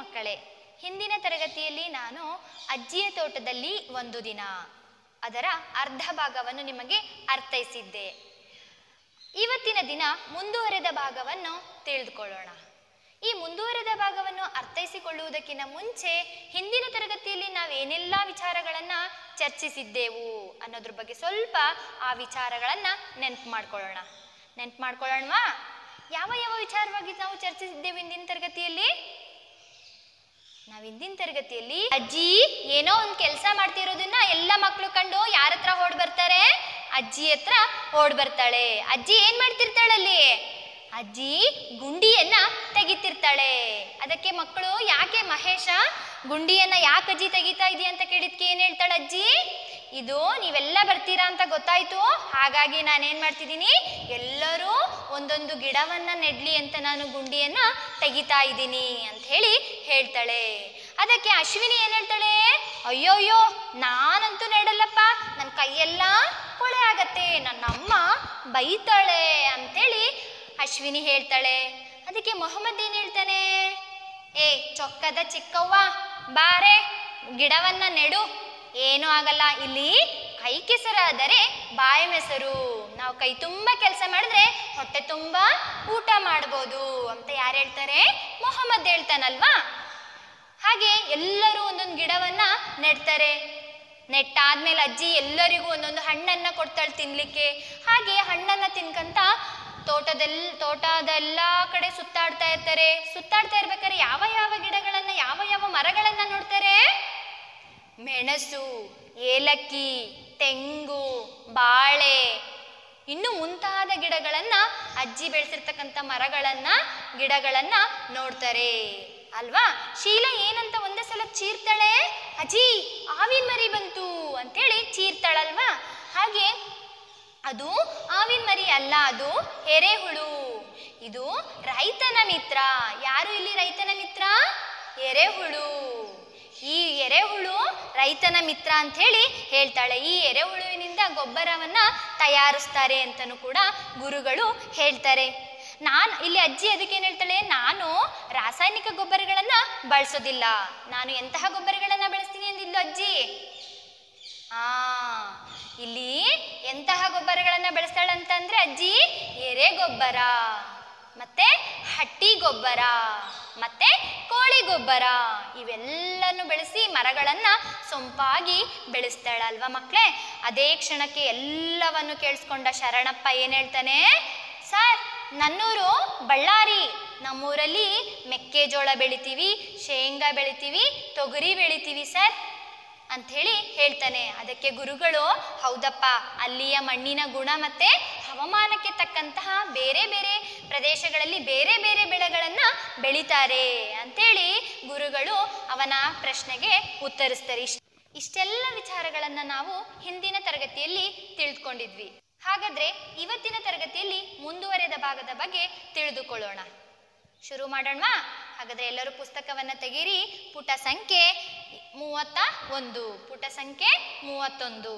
ಮಕ್ಕಳೇ ಹಿಂದಿನ ತರಗತಿಯಲ್ಲಿ ನಾನು ಅಜ್ಜಿಯ ತೋಟದಲ್ಲಿ ಒಂದು ದಿನ ಅದರ ಅರ್ಧ ಭಾಗವನ್ನು ನಿಮಗೆ ಅರ್ಥೈಸಿದ್ದೆ ಇವತ್ತಿನ ದಿನ ಮುಂದುವರೆದ ಭಾಗವನ್ನು ತಿಳಿದುಕೊಳ್ಳೋಣ ಈ ಮುಂದುವರೆದ ಭಾಗವನ್ನು ಅರ್ಥೈಸಿಕೊಳ್ಳುವುದಕ್ಕಿಂತ ಮುಂಚೆ ಹಿಂದಿನ ತರಗತಿಯಲ್ಲಿ ನಾವೇನೆಲ್ಲ ವಿಚಾರಗಳನ್ನು ಚರ್ಚಿಸಿದ್ದೆವು ಅನ್ನೋದ್ರ ಬಗ್ಗೆ ಸ್ವಲ್ಪ ಆ ವಿಚಾರಗಳನ್ನು ನೆನ್ಪು ಮಾಡ್ಕೊಳ್ಳೋಣ ನೆನ್ಪು ಮಾಡ್ಕೊಳ್ಳೋಣವಾ ಯಾವ ಯಾವ ವಿಚಾರವಾಗಿ ನಾವು ಚರ್ಚಿಸಿದ್ದೇವೆ ಹಿಂದಿನ ತರಗತಿಯಲ್ಲಿ ನಾವ್ ಹಿಂದಿನ ತರಗತಿಯಲ್ಲಿ ಅಜ್ಜಿ ಏನೋ ಒಂದು ಕೆಲಸ ಮಾಡ್ತಿರೋದನ್ನ ಎಲ್ಲ ಮಕ್ಕಳು ಕಂಡು ಯಾರ ಹತ್ರ ಓಡ್ ಬರ್ತಾರೆ ಅಜ್ಜಿ ಹತ್ರ ಓಡ್ ಬರ್ತಾಳೆ ಅಜ್ಜಿ ಏನ್ ಮಾಡ್ತಿರ್ತಾಳಲ್ಲಿ ಅಜ್ಜಿ ಗುಂಡಿಯನ್ನ ತೆಗಿತಿರ್ತಾಳೆ ಅದಕ್ಕೆ ಮಕ್ಕಳು ಯಾಕೆ ಮಹೇಶ ಗುಂಡಿಯನ್ನ ಯಾಕೆ ಅಜ್ಜಿ ತೆಗಿತಾ ಇದೀಯ ಅಂತ ಕೇಳಿದ್ಕೆ ಏನ್ ಹೇಳ್ತಾಳೆ ಅಜ್ಜಿ ಇದು ನೀವೆಲ್ಲ ಬರ್ತೀರಾ ಅಂತ ಗೊತ್ತಾಯ್ತು ಹಾಗಾಗಿ ನಾನೇನ್ ಮಾಡ್ತಿದ್ದೀನಿ ಎಲ್ಲರೂ ಒಂದೊಂದು ಗಿಡವನ್ನ ನೆಡ್ಲಿ ಅಂತ ನಾನು ಗುಂಡಿಯನ್ನ ತೆಗಿತಾ ಇದ್ದೀನಿ ಅಂತ ಹೇಳಿ ಹೇಳ್ತಾಳೆ ಅದಕ್ಕೆ ಅಶ್ವಿನಿ ಏನ್ ಹೇಳ್ತಾಳೆ ಅಯ್ಯೋ ಅಯ್ಯೋ ನಾನಂತೂ ನೆಡಲ್ಲಪ್ಪ ನನ್ನ ಕೈಯೆಲ್ಲ ಕೊಳೆ ಆಗತ್ತೆ ನನ್ನ ಅಮ್ಮ ಬೈತಾಳೆ ಅಂತೇಳಿ ಅಶ್ವಿನಿ ಹೇಳ್ತಾಳೆ ಅದಕ್ಕೆ ಮೊಹಮ್ಮದ್ ಏನ್ ಹೇಳ್ತಾನೆ ಏ ಚೊಕ್ಕದ ಚಿಕ್ಕವ್ವ ಬಾರೆ ಗಿಡವನ್ನ ನೆಡು ಏನೂ ಆಗಲ್ಲ ಇಲ್ಲಿ ಕೈ ಕೆಸರಾದರೆ ಬಾಯಿ ಮೊಸರು ನಾವು ಕೈ ತುಂಬ ಕೆಲಸ ಮಾಡಿದ್ರೆ ಹೊಟ್ಟೆ ತುಂಬ ಊಟ ಮಾಡ್ಬೋದು ಅಂತ ಯಾರು ಹೇಳ್ತಾರೆ ಮೊಹಮ್ಮದ್ ಹೇಳ್ತಾನಲ್ವಾ ಹಾಗೆ ಎಲ್ಲರೂ ಒಂದೊಂದು ಗಿಡವನ್ನ ನೆಡ್ತಾರೆ ನೆಟ್ಟಾದ್ಮೇಲೆ ಅಜ್ಜಿ ಎಲ್ಲರಿಗೂ ಒಂದೊಂದು ಹಣ್ಣನ್ನ ಕೊಡ್ತಾಳೆ ತಿನ್ಲಿಕ್ಕೆ ಹಾಗೆ ಹಣ್ಣನ್ನ ತಿನ್ಕಂತ ತೋಟದೆಲ್ ತೋಟದೆಲ್ಲ ಕಡೆ ಸುತ್ತಾಡ್ತಾ ಇರ್ತಾರೆ ಸುತ್ತಾಡ್ತಾ ಇರ್ಬೇಕಾದ್ರೆ ಯಾವ ಯಾವ ಗಿಡಗಳನ್ನ ಯಾವ ಯಾವ ಮರಗಳನ್ನ ನೋಡ್ತಾರೆ ಮೆಣಸು ಏಲಕ್ಕಿ ತೆಂಗು ಬಾಳೆ ಇನ್ನು ಮುಂತಾದ ಗಿಡಗಳನ್ನ ಅಜ್ಜಿ ಬೆಳೆಸಿರ್ತಕ್ಕಂಥ ಮರಗಳನ್ನ ಗಿಡಗಳನ್ನ ನೋಡ್ತಾರೆ ಅಲ್ವಾ ಶೀಲಾ ಏನಂತ ಒಂದೇ ಸಲ ಚೀರ್ತಾಳೆ ಅಜ್ಜಿ ಆವಿನ ಮರಿ ಬಂತು ಅಂತೇಳಿ ಚೀರ್ತಾಳಲ್ವಾ ಹಾಗೆ ಅದು ಆವಿನ ಮರಿ ಅಲ್ಲ ಅದು ಎರೆಹುಳು ಇದು ರೈತನ ಮಿತ್ರ ಯಾರು ಇಲ್ಲಿ ರೈತನ ಮಿತ್ರ ಎರೆಹುಳು ಈ ಎರೆಹುಳು ರೈತನ ಮಿತ್ರ ಅಂತ ಹೇಳಿ ಹೇಳ್ತಾಳೆ ಈ ಎರೆಹುಳುವಿನಿಂದ ಗೊಬ್ಬರವನ್ನ ತಯಾರಿಸ್ತಾರೆ ಅಂತಲೂ ಕೂಡ ಗುರುಗಳು ಹೇಳ್ತಾರೆ ನಾನು ಇಲ್ಲಿ ಅಜ್ಜಿ ಅದಕ್ಕೇನು ಹೇಳ್ತಾಳೆ ನಾನು ರಾಸಾಯನಿಕ ಗೊಬ್ಬರಗಳನ್ನ ಬಳಸೋದಿಲ್ಲ ನಾನು ಎಂತಹ ಗೊಬ್ಬರಗಳನ್ನ ಬಳಸ್ತೀನಿ ಅಂದಿಲ್ಲ ಅಜ್ಜಿ ಆ ಇಲ್ಲಿ ಎಂತಹ ಗೊಬ್ಬರಗಳನ್ನ ಬೆಳೆಸ್ತಾಳೆ ಅಂತಂದ್ರೆ ಅಜ್ಜಿ ಎರೆ ಗೊಬ್ಬರ ಮತ್ತೆ ಹಟ್ಟಿ ಗೊಬ್ಬರ ಮತ್ತೆ ಕೋಳಿ ಗೊಬ್ಬರ ಇವೆಲ್ಲನೂ ಬೆಳೆಸಿ ಮರಗಳನ್ನ ಸೊಂಪಾಗಿ ಬೆಳೆಸ್ತಾಳಲ್ವಾ ಮಕ್ಕಳೇ ಅದೇ ಕ್ಷಣಕ್ಕೆ ಎಲ್ಲವನ್ನು ಕೇಳಿಸ್ಕೊಂಡ ಶರಣಪ್ಪ ಏನ್ ಹೇಳ್ತಾನೆ ಸರ್ ನನ್ನೂರು ಬಳ್ಳಾರಿ ನಮ್ಮೂರಲ್ಲಿ ಮೆಕ್ಕೆಜೋಳ ಬೆಳಿತೀವಿ ಶೇಂಗಾ ಬೆಳಿತೀವಿ ತೊಗರಿ ಬೆಳಿತೀವಿ ಸರ್ ಅಂಥೇಳಿ ಹೇಳ್ತಾನೆ ಅದಕ್ಕೆ ಗುರುಗಳು ಹೌದಪ್ಪ ಅಲ್ಲಿಯ ಮಣ್ಣಿನ ಗುಣ ಮತ್ತೆ ಹವಾಮಾನಕ್ಕೆ ತಕ್ಕಂತಹ ಬೇರೆ ಬೇರೆ ಪ್ರದೇಶಗಳಲ್ಲಿ ಬೇರೆ ಬೇರೆ ಬೆಳೆಗಳನ್ನ ಬೆಳಿತಾರೆ ಅಂತೇಳಿ ಗುರುಗಳು ಅವನ ಪ್ರಶ್ನೆಗೆ ಉತ್ತರಿಸ್ತಾರೆ ಇಷ್- ಇಷ್ಟೆಲ್ಲ ವಿಚಾರಗಳನ್ನ ನಾವು ಹಿಂದಿನ ತರಗತಿಯಲ್ಲಿ ತಿಳಿದುಕೊಂಡಿದ್ವಿ ಹಾಗಾದ್ರೆ ಇವತ್ತಿನ ತರಗತಿಯಲ್ಲಿ ಮುಂದುವರೆದ ಭಾಗದ ಬಗ್ಗೆ ತಿಳಿದುಕೊಳ್ಳೋಣ ಶುರು ಮಾಡೋಣವಾ ಹಾಗಾದ್ರೆ ಎಲ್ಲರೂ ಪುಸ್ತಕವನ್ನ ತೆಗೀರಿ ಪುಟ ಸಂಖ್ಯೆ ಮೂವತ್ತ ಒಂದು ಪುಟ ಸಂಖ್ಯೆ ಮೂವತ್ತೊಂದು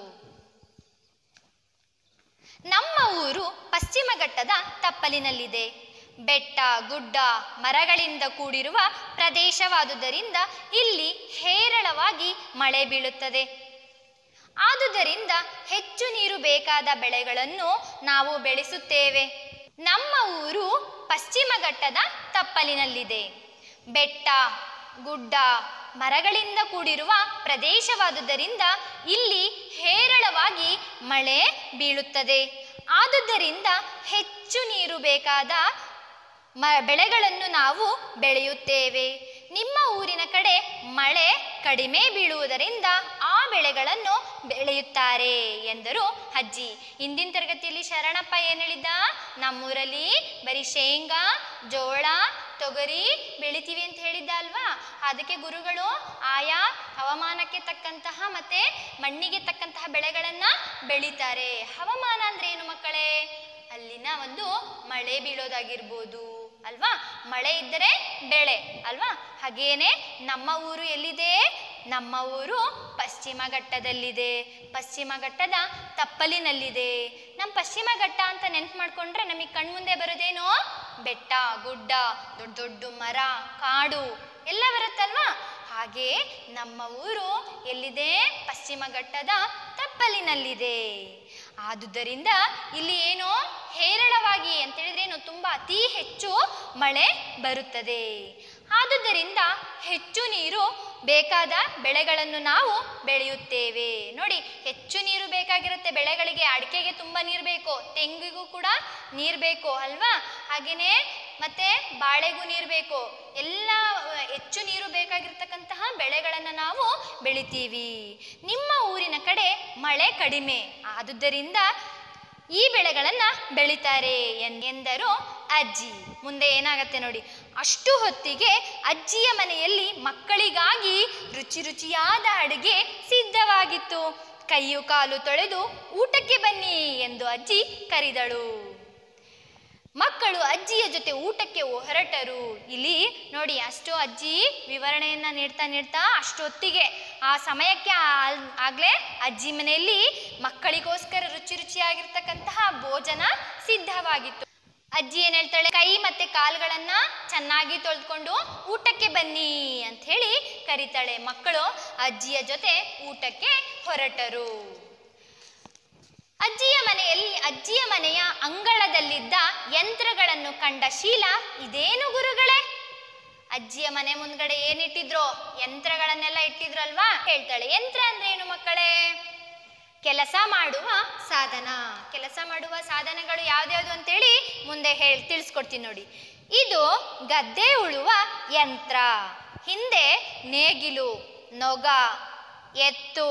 ನಮ್ಮ ಊರು ಪಶ್ಚಿಮ ಘಟ್ಟದ ತಪ್ಪಲಿನಲ್ಲಿದೆ ಬೆಟ್ಟ ಗುಡ್ಡ ಮರಗಳಿಂದ ಕೂಡಿರುವ ಪ್ರದೇಶವಾದುದರಿಂದ ಇಲ್ಲಿ ಹೇರಳವಾಗಿ ಮಳೆ ಬೀಳುತ್ತದೆ ಆದುದರಿಂದ ಹೆಚ್ಚು ನೀರು ಬೇಕಾದ ಬೆಳೆಗಳನ್ನು ನಾವು ಬೆಳೆಸುತ್ತೇವೆ ನಮ್ಮ ಊರು ಪಶ್ಚಿಮ ಘಟ್ಟದ ತಪ್ಪಲಿನಲ್ಲಿದೆ ಬೆಟ್ಟ ಗುಡ್ಡ ಮರಗಳಿಂದ ಕೂಡಿರುವ ಪ್ರದೇಶವಾದುದರಿಂದ ಇಲ್ಲಿ ಹೇರಳವಾಗಿ ಮಳೆ ಬೀಳುತ್ತದೆ ಆದುದರಿಂದ ಹೆಚ್ಚು ನೀರು ಬೇಕಾದ ಮ ಬೆಳೆಗಳನ್ನು ನಾವು ಬೆಳೆಯುತ್ತೇವೆ ನಿಮ್ಮ ಊರಿನ ಕಡೆ ಮಳೆ ಕಡಿಮೆ ಬೀಳುವುದರಿಂದ ಆ ಬೆಳೆಗಳನ್ನು ಬೆಳೆಯುತ್ತಾರೆ ಎಂದರು ಅಜ್ಜಿ ಇಂದಿನ ತರಗತಿಯಲ್ಲಿ ಶರಣಪ್ಪ ಏನು ಹೇಳಿದ್ದ ನಮ್ಮೂರಲ್ಲಿ ಬರೀ ಶೇಂಗಾ ಜೋಳ ತೊಗರಿ ಬೆಳಿತೀವಿ ಅಂತ ಹೇಳಿದ್ದ ಅಲ್ವಾ ಅದಕ್ಕೆ ಗುರುಗಳು ಆಯಾ ಹವಾಮಾನಕ್ಕೆ ತಕ್ಕಂತಹ ಮತ್ತೆ ಮಣ್ಣಿಗೆ ತಕ್ಕಂತಹ ಬೆಳೆಗಳನ್ನ ಬೆಳಿತಾರೆ ಹವಾಮಾನ ಅಂದ್ರೆ ಏನು ಮಕ್ಕಳೇ ಅಲ್ಲಿನ ಒಂದು ಮಳೆ ಬೀಳೋದಾಗಿರ್ಬೋದು ಅಲ್ವಾ ಮಳೆ ಇದ್ದರೆ ಬೆಳೆ ಅಲ್ವಾ ಹಾಗೇನೆ ನಮ್ಮ ಊರು ಎಲ್ಲಿದೆ ನಮ್ಮ ಊರು ಪಶ್ಚಿಮ ಘಟ್ಟದಲ್ಲಿದೆ ಪಶ್ಚಿಮ ಘಟ್ಟದ ತಪ್ಪಲಿನಲ್ಲಿದೆ ನಮ್ಮ ಪಶ್ಚಿಮ ಘಟ್ಟ ಅಂತ ನೆನ್ಪು ಮಾಡ್ಕೊಂಡ್ರೆ ನಮಗೆ ಕಣ್ಮುಂದೆ ಬರೋದೇನು ಬೆಟ್ಟ ಗುಡ್ಡ ದೊಡ್ಡ ದೊಡ್ಡ ಮರ ಕಾಡು ಎಲ್ಲ ಬರುತ್ತಲ್ವಾ ಹಾಗೆ ನಮ್ಮ ಊರು ಎಲ್ಲಿದೆ ಪಶ್ಚಿಮ ಘಟ್ಟದ ತಪ್ಪಲಿನಲ್ಲಿದೆ ಆದುದರಿಂದ ಇಲ್ಲಿ ಏನು ಹೇರಳವಾಗಿ ಅಂತ ಹೇಳಿದ್ರೆ ಏನು ತುಂಬಾ ಅತಿ ಹೆಚ್ಚು ಮಳೆ ಬರುತ್ತದೆ ಆದುದರಿಂದ ಹೆಚ್ಚು ನೀರು ಬೇಕಾದ ಬೆಳೆಗಳನ್ನು ನಾವು ಬೆಳೆಯುತ್ತೇವೆ ನೋಡಿ ಹೆಚ್ಚು ನೀರು ಬೇಕಾಗಿರುತ್ತೆ ಬೆಳೆಗಳಿಗೆ ಅಡಿಕೆಗೆ ತುಂಬ ನೀರು ಬೇಕು ತೆಂಗಿಗೂ ಕೂಡ ನೀರು ಬೇಕು ಅಲ್ವಾ ಹಾಗೆಯೇ ಮತ್ತೆ ಬಾಳೆಗೂ ನೀರು ಬೇಕು ಎಲ್ಲ ಅಹ್, ಹೆಚ್ಚು ನೀರು ಬೇಕಾಗಿರ್ತಕ್ಕಂತಹ ಬೆಳೆಗಳನ್ನು ನಾವು ಬೆಳಿತೀವಿ ನಿಮ್ಮ ಊರಿನ ಕಡೆ ಮಳೆ ಕಡಿಮೆ ಆದುದರಿಂದ ಈ ಬೆಳೆಗಳನ್ನ ಬೆಳಿತಾರೆ ಎನ್- ಎಂದರು ಅಜ್ಜಿ ಮುಂದೆ ಏನಾಗತ್ತೆ ನೋಡಿ ಅಷ್ಟು ಹೊತ್ತಿಗೆ ಅಜ್ಜಿಯ ಮನೆಯಲ್ಲಿ ಮಕ್ಕಳಿಗಾಗಿ ರುಚಿ ರುಚಿಯಾದ ಅಡುಗೆ ಸಿದ್ಧವಾಗಿತ್ತು ಕೈಯು ಕಾಲು ತೊಳೆದು ಊಟಕ್ಕೆ ಬನ್ನಿ ಎಂದು ಅಜ್ಜಿ ಕರೆದಳು ಮಕ್ಕಳು ಅಜ್ಜಿಯ ಜೊತೆ ಊಟಕ್ಕೆ ಹೊರಟರು ಇಲ್ಲಿ ನೋಡಿ ಅಷ್ಟು ಅಜ್ಜಿ ವಿವರಣೆಯನ್ನ ನೀಡ್ತಾ ನೀಡ್ತಾ ಅಷ್ಟೊತ್ತಿಗೆ ಆ ಸಮಯಕ್ಕೆ ಆ- ಆಗ್ಲೇ ಅಜ್ಜಿ ಮನೆಯಲ್ಲಿ ಮಕ್ಕಳಿಗೋಸ್ಕರ ರುಚಿ ರುಚಿಯಾಗಿರ್ತಕ್ಕಂತಹ ಭೋಜನ ಸಿದ್ಧವಾಗಿತ್ತು ಅಜ್ಜಿ ಏನ್ ಹೇಳ್ತಾಳೆ ಕೈ ಮತ್ತೆ ಕಾಲುಗಳನ್ನ ಚೆನ್ನಾಗಿ ತೊಳೆದುಕೊಂಡು ಊಟಕ್ಕೆ ಬನ್ನಿ ಅಂತ ಹೇಳಿ ಕರೀತಾಳೆ ಮಕ್ಕಳು ಅಜ್ಜಿಯ ಜೊತೆ ಊಟಕ್ಕೆ ಹೊರಟರು ಅಜ್ಜಿಯ ಮನೆಯಲ್ಲಿ ಅಜ್ಜಿಯ ಮನೆಯ ಅಂಗಳದಲ್ಲಿದ್ದ ಯಂತ್ರಗಳನ್ನು ಕಂಡ ಶೀಲ ಇದೇನು ಗುರುಗಳೇ ಅಜ್ಜಿಯ ಮನೆ ಮುಂದ್ಗಡೆ ಏನಿಟ್ಟಿದ್ರು ಯಂತ್ರಗಳನ್ನೆಲ್ಲ ಇಟ್ಟಿದ್ರಲ್ವಾ ಹೇಳ್ತಾಳೆ ಯಂತ್ರ ಅಂದ್ರೆ ಏನು ಮಕ್ಕಳೇ ಕೆಲಸ ಮಾಡುವ ಸಾಧನ ಕೆಲಸ ಮಾಡುವ ಸಾಧನಗಳು ಯಾವ್ದ್ಯಾವ್ದು ಅಂತೇಳಿ ಮುಂದೆ ಹೇಳಿ ತಿಳಿಸ್ಕೊಡ್ತೀನಿ ನೋಡಿ ಇದು ಗದ್ದೆ ಉಳುವ ಯಂತ್ರ ಹಿಂದೆ ನೇಗಿಲು ನೊಗ ಎತ್ತು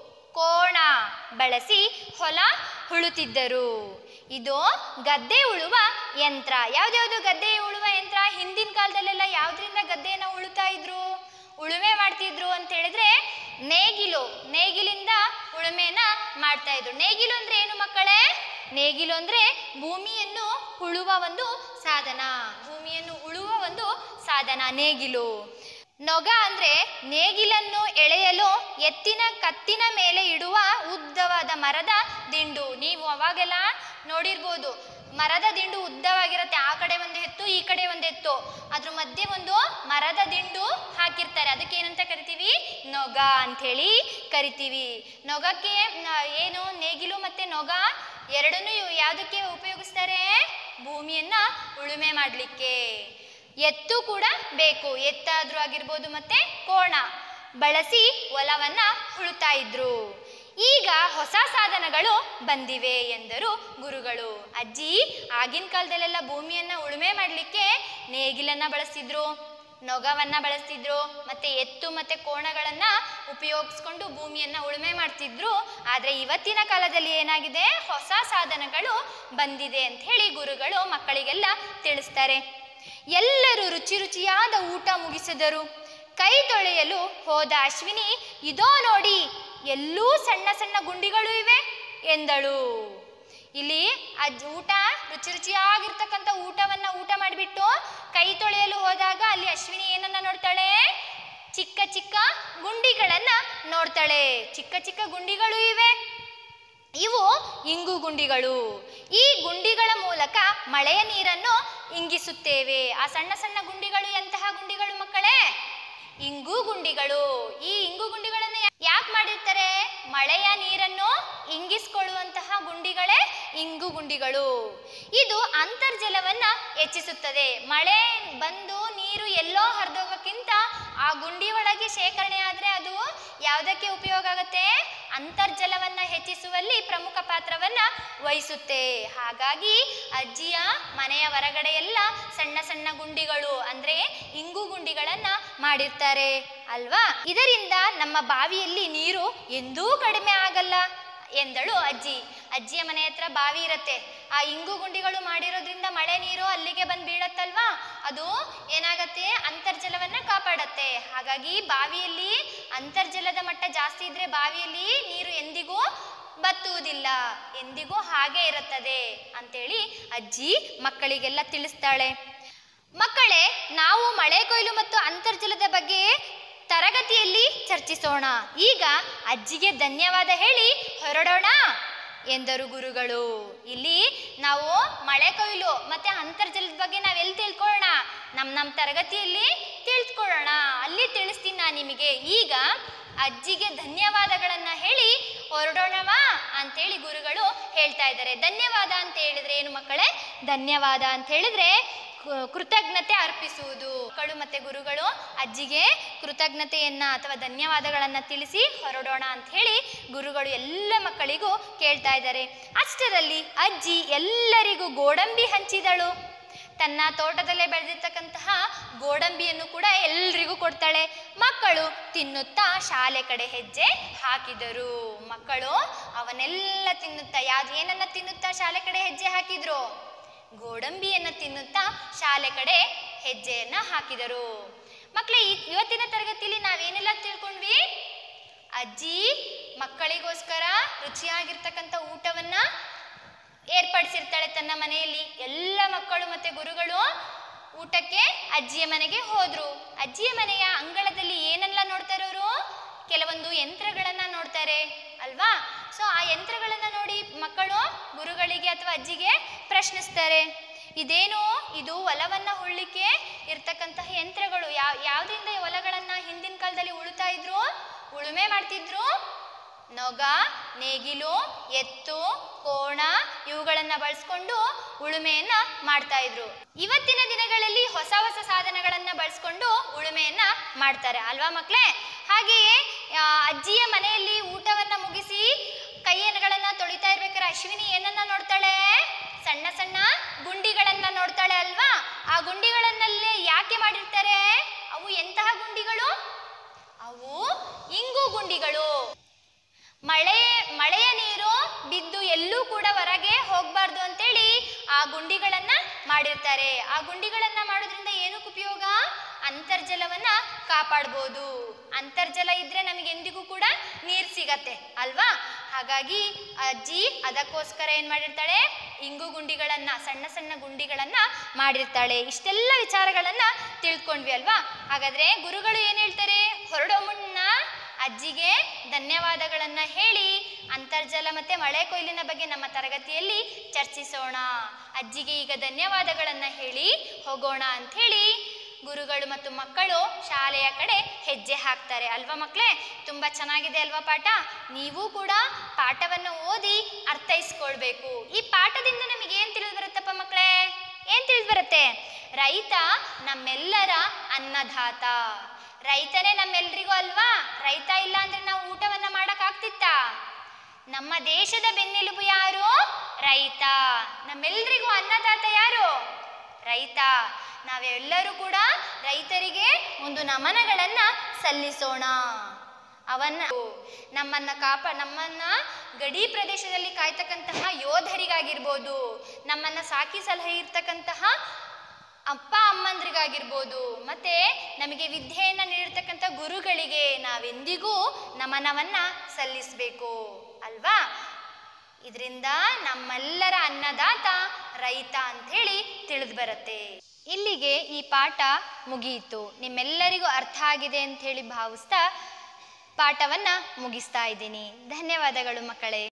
ಕೋಣ ಬಳಸಿ ಹೊಲ ಉಳುತ್ತಿದ್ದರು ಇದು ಗದ್ದೆ ಉಳುವ ಯಂತ್ರ ಯಾವ್ದ್ಯಾವ್ದು ಗದ್ದೆ ಉಳುವ ಯಂತ್ರ ಹಿಂದಿನ ಕಾಲದಲ್ಲೆಲ್ಲ ಯಾವ್ದ್ರಿಂದ ಗದ್ದೆನ ಉಳುತ್ತಾ ಇದ್ರು ಉಳುಮೆ ಮಾಡ್ತಿದ್ರು ಅಂತ ಹೇಳಿದ್ರೆ ನೇಗಿಲು ನೇಗಿಲಿಂದ ಉಳುಮೆನ ಮಾಡ್ತಾ ಇದ್ರು ನೇಗಿಲು ಅಂದ್ರೆ ಏನು ಮಕ್ಕಳೇ ನೇಗಿಲು ಅಂದ್ರೆ ಭೂಮಿಯನ್ನು ಉಳುವ ಒಂದು ಸಾಧನ ಭೂಮಿಯನ್ನು ಉಳುವ ಒಂದು ಸಾಧನ ನೇಗಿಲು ನೊಗ ಅಂದ್ರೆ ನೇಗಿಲನ್ನು ಎಳೆಯಲು ಎತ್ತಿನ ಕತ್ತಿನ ಮೇಲೆ ಇಡುವ ಉದ್ದವಾದ ಮರದ ದಿಂಡು ನೀವು ಅವಾಗೆಲ್ಲ ನೋಡಿರ್ಬೋದು ಮರದ ದಿಂಡು ಉದ್ದವಾಗಿರುತ್ತೆ ಆ ಕಡೆ ಒಂದು ಎತ್ತು ಈ ಕಡೆ ಒಂದು ಎತ್ತು ಅದ್ರ ಮಧ್ಯೆ ಒಂದು ಮರದ ದಿಂಡು ಹಾಕಿರ್ತಾರೆ ಅದಕ್ಕೆ ಏನಂತ ಕರಿತೀವಿ ನೊಗ ಅಂಥೇಳಿ ಕರಿತೀವಿ ನೊಗಕ್ಕೆ ನ- ಏನು ನೇಗಿಲು ಮತ್ತೆ ನೊಗ ಎರಡನ್ನೂ ಇವ್ ಯಾವುದಕ್ಕೆ ಉಪಯೋಗಿಸ್ತಾರೆ ಭೂಮಿಯನ್ನ ಉಳುಮೆ ಮಾಡಲಿಕ್ಕೆ ಎತ್ತು ಕೂಡ ಬೇಕು ಎತ್ತಾದ್ರೂ ಆಗಿರ್ಬೋದು ಮತ್ತೆ ಕೋಣ ಬಳಸಿ ಹೊಲವನ್ನ ಉಳುತ್ತಾ ಇದ್ರು ಈಗ ಹೊಸ ಸಾಧನಗಳು ಬಂದಿವೆ ಎಂದರು ಗುರುಗಳು ಅಜ್ಜಿ ಆಗಿನ ಕಾಲದಲ್ಲೆಲ್ಲ ಭೂಮಿಯನ್ನ ಉಳುಮೆ ಮಾಡಲಿಕ್ಕೆ ನೇಗಿಲನ್ನ ಬಳಸ್ತಿದ್ರು ನೊಗವನ್ನ ಬಳಸ್ತಿದ್ರು ಮತ್ತೆ ಎತ್ತು ಮತ್ತೆ ಕೋಣಗಳನ್ನ ಉಪಯೋಗಿಸ್ಕೊಂಡು ಭೂಮಿಯನ್ನ ಉಳುಮೆ ಮಾಡ್ತಿದ್ರು ಆದ್ರೆ ಇವತ್ತಿನ ಕಾಲದಲ್ಲಿ ಏನಾಗಿದೆ ಹೊಸ ಸಾಧನಗಳು ಬಂದಿದೆ ಅಂತ ಹೇಳಿ ಗುರುಗಳು ಮಕ್ಕಳಿಗೆಲ್ಲ ತಿಳಿಸ್ತಾರೆ ಎಲ್ಲರೂ ರುಚಿ ರುಚಿಯಾದ ಊಟ ಮುಗಿಸಿದರು ಕೈ ತೊಳೆಯಲು ಹೋದ ಅಶ್ವಿನಿ ಇದೋ ನೋಡಿ ಎಲ್ಲೂ ಸಣ್ಣ ಸಣ್ಣ ಗುಂಡಿಗಳು ಇವೆ ಎಂದಳು ಇಲ್ಲಿ ಅಜ್ ಊಟ ರುಚಿ ರುಚಿಯಾಗಿರ್ತಕ್ಕಂಥ ಊಟವನ್ನ ಊಟ ಮಾಡಿಬಿಟ್ಟು ಕೈ ತೊಳೆಯಲು ಹೋದಾಗ ಅಲ್ಲಿ ಅಶ್ವಿನಿ ಏನನ್ನ ನೋಡ್ತಾಳೆ ಚಿಕ್ಕ ಚಿಕ್ಕ ಗುಂಡಿಗಳನ್ನ ನೋಡ್ತಾಳೆ ಚಿಕ್ಕ ಚಿಕ್ಕ ಗುಂಡಿಗಳು ಇವೆ ಇವು ಇಂಗು ಗುಂಡಿಗಳು ಈ ಗುಂಡಿಗಳ ಮೂಲಕ ಮಳೆಯ ನೀರನ್ನು ಇಂಗಿಸುತ್ತೇವೆ ಆ ಸಣ್ಣ ಸಣ್ಣ ಗುಂಡಿಗಳು ಎಂತಹ ಗುಂಡಿಗಳು ಮಕ್ಕಳೇ ಇಂಗು ಗುಂಡಿಗಳು ಈ ಇಂಗು ಗುಂಡಿಗಳನ್ನು ಯಾಕೆ ಮಾಡಿರ್ತಾರೆ ಮಳೆಯ ನೀರನ್ನು ಇಂಗಿಸ್ಕೊಳ್ಳುವಂತಹ ಗುಂಡಿಗಳೇ ಇಂಗು ಗುಂಡಿಗಳು ಇದು ಅಂತರ್ಜಲವನ್ನ ಹೆಚ್ಚಿಸುತ್ತದೆ ಮಳೆ ಬಂದು ನೀರು ಎಲ್ಲೋ ಹರಿದೋಗೋಕ್ಕಿಂತ ಆ ಗುಂಡಿ ಒಳಗೆ ಶೇಖರಣೆ ಆದ್ರೆ ಅದು ಯಾವುದಕ್ಕೆ ಉಪಯೋಗ ಆಗುತ್ತೆ ಅಂತರ್ಜಲವನ್ನ ಹೆಚ್ಚಿಸುವಲ್ಲಿ ಪ್ರಮುಖ ಪಾತ್ರವನ್ನ ವಹಿಸುತ್ತೆ ಹಾಗಾಗಿ ಅಜ್ಜಿಯ ಮನೆಯ ಹೊರಗಡೆ ಎಲ್ಲ ಸಣ್ಣ ಸಣ್ಣ ಗುಂಡಿಗಳು ಅಂದ್ರೆ ಇಂಗು ಗುಂಡಿಗಳನ್ನ ಮಾಡಿರ್ತಾರೆ ಅಲ್ವಾ ಇದರಿಂದ ನಮ್ಮ ಬಾವಿಯಲ್ಲಿ ನೀರು ಎಂದೂ ಕಡಿಮೆ ಆಗಲ್ಲ ಎಂದಳು ಅಜ್ಜಿ ಅಜ್ಜಿಯ ಮನೆ ಹತ್ರ ಬಾವಿ ಇರತ್ತೆ ಆ ಇಂಗು ಗುಂಡಿಗಳು ಮಾಡಿರೋದ್ರಿಂದ ಮಳೆ ನೀರು ಅಲ್ಲಿಗೆ ಬಂದು ಬೀಳತ್ತಲ್ವಾ ಅದು ಏನಾಗತ್ತೆ ಅಂತರ್ಜಲವನ್ನ ಕಾಪಾಡತ್ತೆ ಹಾಗಾಗಿ ಬಾವಿಯಲ್ಲಿ ಅಂತರ್ಜಲದ ಮಟ್ಟ ಜಾಸ್ತಿ ಇದ್ರೆ ಬಾವಿಯಲ್ಲಿ ನೀರು ಎಂದಿಗೂ ಬತ್ತುವುದಿಲ್ಲ ಎಂದಿಗೂ ಹಾಗೆ ಇರುತ್ತದೆ ಅಂತೇಳಿ ಅಜ್ಜಿ ಮಕ್ಕಳಿಗೆಲ್ಲ ತಿಳಿಸ್ತಾಳೆ ಮಕ್ಕಳೇ ನಾವು ಮಳೆ ಕೊಯ್ಲು ಮತ್ತು ಅಂತರ್ಜಲದ ಬಗ್ಗೆ ತರಗತಿಯಲ್ಲಿ ಚರ್ಚಿಸೋಣ ಈಗ ಅಜ್ಜಿಗೆ ಧನ್ಯವಾದ ಹೇಳಿ ಹೊರಡೋಣ ಎಂದರು ಗುರುಗಳು ಇಲ್ಲಿ ನಾವು ಮಳೆ ಕೊಯ್ಲು ಮತ್ತೆ ಅಂತರ್ಜಲದ ಬಗ್ಗೆ ನಾವೆಲ್ಲಿ ತಿಳ್ಕೊಳ್ಳೋಣ ನಮ್ಮ ನಮ್ಮ ತರಗತಿಯಲ್ಲಿ ತಿಳ್ಕೊಳ್ಳೋಣ ತಿಳಿಸ್ತೀನಿ ನಾನು ನಿಮಗೆ ಈಗ ಅಜ್ಜಿಗೆ ಧನ್ಯವಾದಗಳನ್ನ ಹೇಳಿ ಹೊರಡೋಣವಾ ಅಂತೇಳಿ ಗುರುಗಳು ಹೇಳ್ತಾ ಇದ್ದಾರೆ ಧನ್ಯವಾದ ಅಂತ ಹೇಳಿದ್ರೆ ಏನು ಮಕ್ಕಳೇ ಧನ್ಯವಾದ ಅಂತ ಹೇಳಿದ್ರೆ ಕು- ಕೃತಜ್ಞತೆ ಅರ್ಪಿಸುವುದು ಮಕ್ಕಳು ಮತ್ತೆ ಗುರುಗಳು ಅಜ್ಜಿಗೆ ಕೃತಜ್ಞತೆಯನ್ನ ಅಥವಾ ಧನ್ಯವಾದಗಳನ್ನ ತಿಳಿಸಿ ಹೊರಡೋಣ ಅಂತ ಹೇಳಿ ಗುರುಗಳು ಎಲ್ಲ ಮಕ್ಕಳಿಗೂ ಕೇಳ್ತಾ ಇದ್ದಾರೆ ಅಷ್ಟರಲ್ಲಿ ಅಜ್ಜಿ ಎಲ್ಲರಿಗೂ ಗೋಡಂಬಿ ಹಂಚಿದಳು ತನ್ನ ತೋಟದಲ್ಲೇ ಬೆಳೆದಿರ್ತಕ್ಕಂತಹ ಗೋಡಂಬಿಯನ್ನು ಕೂಡ ಎಲ್ರಿಗೂ ಕೊಡ್ತಾಳೆ ಮಕ್ಕಳು ತಿನ್ನುತ್ತಾ ಶಾಲೆ ಕಡೆ ಹೆಜ್ಜೆ ಹಾಕಿದರು ಮಕ್ಕಳು ಅವನ್ನೆಲ್ಲ ತಿನ್ನುತ್ತಾ ಯಾವ್ದು ಏನನ್ನ ತಿನ್ನುತ್ತಾ ಶಾಲೆ ಕಡೆ ಹೆಜ್ಜೆ ಹಾಕಿದ್ರು ಗೋಡಂಬಿಯನ್ನ ತಿನ್ನುತ್ತಾ ಶಾಲೆ ಕಡೆ ಹೆಜ್ಜೆಯನ್ನ ಹಾಕಿದರು ಮಕ್ಕಳೇ ಈ- ಇವತ್ತಿನ ತರಗತಿಯಲ್ಲಿ ನಾವೇನೆಲ್ಲ ತಿಳ್ಕೊಂಡ್ವಿ ಅಜ್ಜಿ ಮಕ್ಕಳಿಗೋಸ್ಕರ ರುಚಿಯಾಗಿರ್ತಕ್ಕಂಥ ಊಟವನ್ನ ಏರ್ಪಡಿಸಿರ್ತಾಳೆ ತನ್ನ ಮನೆಯಲ್ಲಿ ಎಲ್ಲ ಮಕ್ಕಳು ಮತ್ತೆ ಗುರುಗಳು ಊಟಕ್ಕೆ ಅಜ್ಜಿಯ ಮನೆಗೆ ಹೋದ್ರು ಅಜ್ಜಿಯ ಮನೆಯ ಅಂಗಳದಲ್ಲಿ ಏನೆಲ್ಲ ನೋಡ್ತಾರೆ ಅವರು ಕೆಲವೊಂದು ಯಂತ್ರಗಳನ್ನ ನೋಡ್ತಾರೆ ಅಲ್ವಾ ಸೊ ಆ ಯಂತ್ರಗಳನ್ನ ನೋಡಿ ಮಕ್ಕಳು ಗುರುಗಳಿಗೆ ಅಥವಾ ಅಜ್ಜಿಗೆ ಪ್ರಶ್ನಿಸ್ತಾರೆ ಇದೇನು ಇದು ಹೊಲವನ್ನ ಉಳ್ಳಿಕ್ಕೆ ಇರ್ತಕ್ಕಂತಹ ಯಂತ್ರಗಳು ಯಾವ ಯಾವ್ದ್ರಿಂದ ಈ ಹೊಲಗಳನ್ನ ಹಿಂದಿನ ಕಾಲದಲ್ಲಿ ಉಳುತ್ತಾ ಇದ್ರು ಉಳುಮೆ ಮಾಡ್ತಿದ್ರು ನೊಗ ನೇಗಿಲು ಎತ್ತು ಕೋಣ ಇವುಗಳನ್ನ ಬಳಸ್ಕೊಂಡು ಉಳುಮೆಯನ್ನ ಮಾಡ್ತಾ ಇದ್ರು ಇವತ್ತಿನ ದಿನಗಳಲ್ಲಿ ಹೊಸ ಹೊಸ ಸಾಧನಗಳನ್ನ ಬಳಸ್ಕೊಂಡು ಉಳುಮೆಯನ್ನ ಮಾಡ್ತಾರೆ ಅಲ್ವಾ ಮಕ್ಳೇ ಹಾಗೆಯೇ ಆ, ಅಜ್ಜಿಯ ಮನೆಯಲ್ಲಿ ಊಟವನ್ನ ಮುಗಿಸಿ ಕೈಯನ್ಗಳನ್ನ ತೊಳಿತಾ ಇರ್ಬೇಕಾದ್ರೆ ಅಶ್ವಿನಿ ಏನನ್ನ ನೋಡ್ತಾಳೆ ಸಣ್ಣ ಸಣ್ಣ ಗುಂಡಿಗಳನ್ನ ನೋಡ್ತಾಳೆ ಅಲ್ವಾ ಆ ಗುಂಡಿಗಳನ್ನಲ್ಲೇ ಯಾಕೆ ಮಾಡಿರ್ತಾರೆ ಅವು ಎಂತಹ ಗುಂಡಿಗಳು ಅವು ಇಂಗು ಗುಂಡಿಗಳು ಮಳೆ ಮಳೆಯ ನೀರು ಬಿದ್ದು ಎಲ್ಲೂ ಕೂಡ ಹೊರಗೆ ಹೋಗಬಾರ್ದು ಅಂತೇಳಿ ಆ ಗುಂಡಿಗಳನ್ನ ಮಾಡಿರ್ತಾರೆ ಆ ಗುಂಡಿಗಳನ್ನ ಮಾಡೋದ್ರಿಂದ ಏನಕ್ಕೆ ಉಪಯೋಗ ಅಂತರ್ಜಲವನ್ನ ಕಾಪಾಡ್ಬೋದು ಅಂತರ್ಜಲ ಇದ್ರೆ ನಮಗೆ ಎಂದಿಗೂ ಕೂಡ ನೀರು ಸಿಗತ್ತೆ ಅಲ್ವಾ ಹಾಗಾಗಿ ಅಜ್ಜಿ ಅದಕ್ಕೋಸ್ಕರ ಏನ್ ಮಾಡಿರ್ತಾಳೆ ಇಂಗು ಗುಂಡಿಗಳನ್ನ ಸಣ್ಣ ಸಣ್ಣ ಗುಂಡಿಗಳನ್ನ ಮಾಡಿರ್ತಾಳೆ ಇಷ್ಟೆಲ್ಲ ವಿಚಾರಗಳನ್ನ ತಿಳ್ಕೊಂಡ್ವಿ ಅಲ್ವಾ ಹಾಗಾದ್ರೆ ಗುರುಗಳು ಏನ್ ಹೇಳ್ತಾರೆ ಹೊರಡೋ ಮುನ್ನ ಅಜ್ಜಿಗೆ ಧನ್ಯವಾದಗಳನ್ನ ಹೇಳಿ ಅಂತರ್ಜಲ ಮತ್ತೆ ಮಳೆ ಕೊಯ್ಲಿನ ಬಗ್ಗೆ ನಮ್ಮ ತರಗತಿಯಲ್ಲಿ ಚರ್ಚಿಸೋಣ ಅಜ್ಜಿಗೆ ಈಗ ಧನ್ಯವಾದಗಳನ್ನ ಹೇಳಿ ಹೋಗೋಣ ಅಂತ ಹೇಳಿ ಗುರುಗಳು ಮತ್ತು ಮಕ್ಕಳು ಶಾಲೆಯ ಕಡೆ ಹೆಜ್ಜೆ ಹಾಕ್ತಾರೆ ಅಲ್ವಾ ಮಕ್ಕಳೇ ತುಂಬಾ ಚೆನ್ನಾಗಿದೆ ಅಲ್ವಾ ಪಾಠ ನೀವು ಕೂಡ ಪಾಠವನ್ನು ಓದಿ ಅರ್ಥೈಸ್ಕೊಳ್ಬೇಕು ಈ ಪಾಠದಿಂದ ನಮಗೆ ಏನ್ ತಿಳಿದು ಬರುತ್ತಪ್ಪ ಮಕ್ಕಳೇ ಏನ್ ತಿಳಿದು ಬರುತ್ತೆ ರೈತ ನಮ್ಮೆಲ್ಲರ ಅನ್ನದಾತ ರೈತನೇ ನಮ್ಮೆಲ್ರಿಗೂ ಅಲ್ವಾ ರೈತ ಇಲ್ಲ ಅಂದ್ರೆ ನಾವು ಊಟವನ್ನ ಮಾಡಕ್ ಆಗ್ತಿತ್ತಾ ನಮ್ಮ ದೇಶದ ಬೆನ್ನೆಲುಬು ಯಾರು ರೈತ ನಮ್ಮೆಲ್ರಿಗೂ ಅನ್ನದಾತ ಯಾರು ರೈತ ನಾವೆಲ್ಲರೂ ಕೂಡ ರೈತರಿಗೆ ಒಂದು ನಮನಗಳನ್ನ ಸಲ್ಲಿಸೋಣ ಅವನ್ನ ನಮ್ಮನ್ನ ಕಾಪ ನಮ್ಮನ್ನ ಗಡಿ ಪ್ರದೇಶದಲ್ಲಿ ಕಾಯ್ತಕ್ಕಂತಹ ಯೋಧರಿಗಾಗಿರ್ಬೋದು ನಮ್ಮನ್ನ ಸಾಕಿ ಸಲಹೆ ಇರ್ತಕ್ಕಂತಹ ಅಪ್ಪ ಅಮ್ಮಂದ್ರಿಗಾಗಿರ್ಬೋದು ಮತ್ತೆ ನಮಗೆ ವಿದ್ಯೆಯನ್ನ ನೀಡಿರ್ತಕ್ಕಂಥ ಗುರುಗಳಿಗೆ ನಾವೆಂದಿಗೂ ನಮನವನ್ನ ಸಲ್ಲಿಸಬೇಕು ಅಲ್ವಾ ಇದರಿಂದ ನಮ್ಮೆಲ್ಲರ ಅನ್ನದಾತ ರೈತ ಅಂತ ಹೇಳಿ ತಿಳಿದು ಬರುತ್ತೆ ಇಲ್ಲಿಗೆ ಈ ಪಾಠ ಮುಗಿಯಿತು ನಿಮ್ಮೆಲ್ಲರಿಗೂ ಅರ್ಥ ಆಗಿದೆ ಅಂತ ಹೇಳಿ ಭಾವಿಸ್ತಾ ಪಾಠವನ್ನ ಮುಗಿಸ್ತಾ ಇದ್ದೀನಿ ಧನ್ಯವಾದಗಳು ಮಕ್ಕಳೇ